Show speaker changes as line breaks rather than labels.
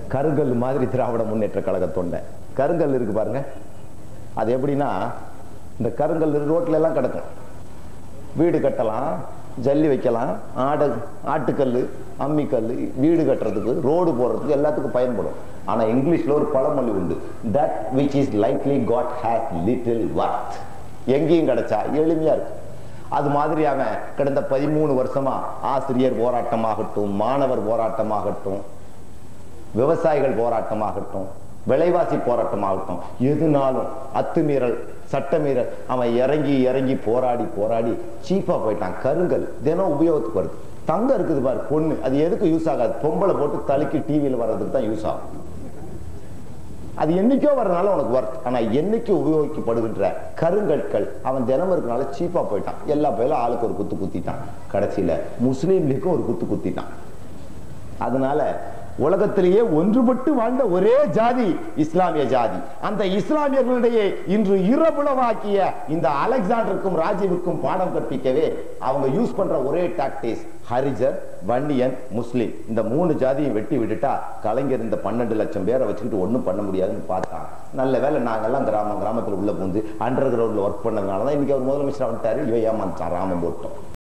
கருங்கல் மாதிரி திராவிட முன்னேற்ற கழக தொண்டை கருங்கல் இருக்கு பாருங்க அது எப்படின்னா இந்த கருங்கல் ரோட்ல எல்லாம் கிடக்கும் வீடு கட்டலாம் ஜல்லி வைக்கலாம் ஆடு ஆட்டுக்கல் அம்மிக்கல் வீடு கட்டுறதுக்கு ரோடு போடுறதுக்கு எல்லாத்துக்கும் பயன்படும் ஆனா இங்கிலீஷ்ல ஒரு பழமொழி உண்டு that which is likely got has little worth எங்கேயும் கிடைச்சா எளிமையா இருக்கு அது மாதிரி அவன் கடந்த பதிமூணு வருஷமா ஆசிரியர் போராட்டமாகட்டும் மாணவர் போராட்டமாகட்டும் விவசாயிகள் போராட்டமாகட்டும் விலைவாசி போராட்டமாகட்டும் எதுனாலும் அத்துமீறல் சட்டமீறல் அவன் இறங்கி இறங்கி போராடி போராடி சீப்பா போயிட்டான் கருங்கல் தினம் உபயோகத்துக்கு வருது தங்கம் இருக்குது பாரு பொண்ணு அது எதுக்கு யூஸ் ஆகாது பொம்பளை போட்டு தலுக்கி டிவியில் வர்றதுக்கு தான் யூஸ் ஆகும் அது என்னைக்கோ வரனால உனக்கு ஒர்த் ஆனா என்னைக்கு உபயோகிக்கப்படுகின்ற கருங்கற்கள் அவன் தினம் இருக்கனால சீப்பா போயிட்டான் எல்லா பயிலும் ஆளுக்கு ஒரு குத்து குத்திட்டான் கடைசியில முஸ்லீம் லீக்கும் ஒரு குத்து குத்திட்டான் அதனால உலகத்திலேயே ஒன்றுபட்டு வாழ்ந்த ஒரே ஜாதி இஸ்லாமிய ஜாதி அந்த இஸ்லாமியர்களிடையே இன்று இரபுலவாக்கிய இந்த அலெக்சாண்டருக்கும் ராஜீவுக்கும் பாடம் கற்பிக்கவே அவங்க யூஸ் பண்ற ஒரே டாக்டிஸ் ஹரிஜர் வன்னியன் முஸ்லிம் இந்த மூணு ஜாதியும் வெட்டி விட்டுட்டா கலைஞர் இந்த பன்னெண்டு லட்சம் பேரை வச்சுக்கிட்டு ஒண்ணும் பண்ண முடியாதுன்னு பார்த்தான் நல்ல வேலை நாங்கெல்லாம் கிராமம் கிராமத்துல உள்ள புகுந்து அண்டர் கிரவுண்ட்ல ஒர்க் பண்ணதுனால தான் இன்னைக்கு அவர் முதலமைச்சர் வந்துட்டாரு இவன் ஏமாந்தான் ராமன் போட்டோம்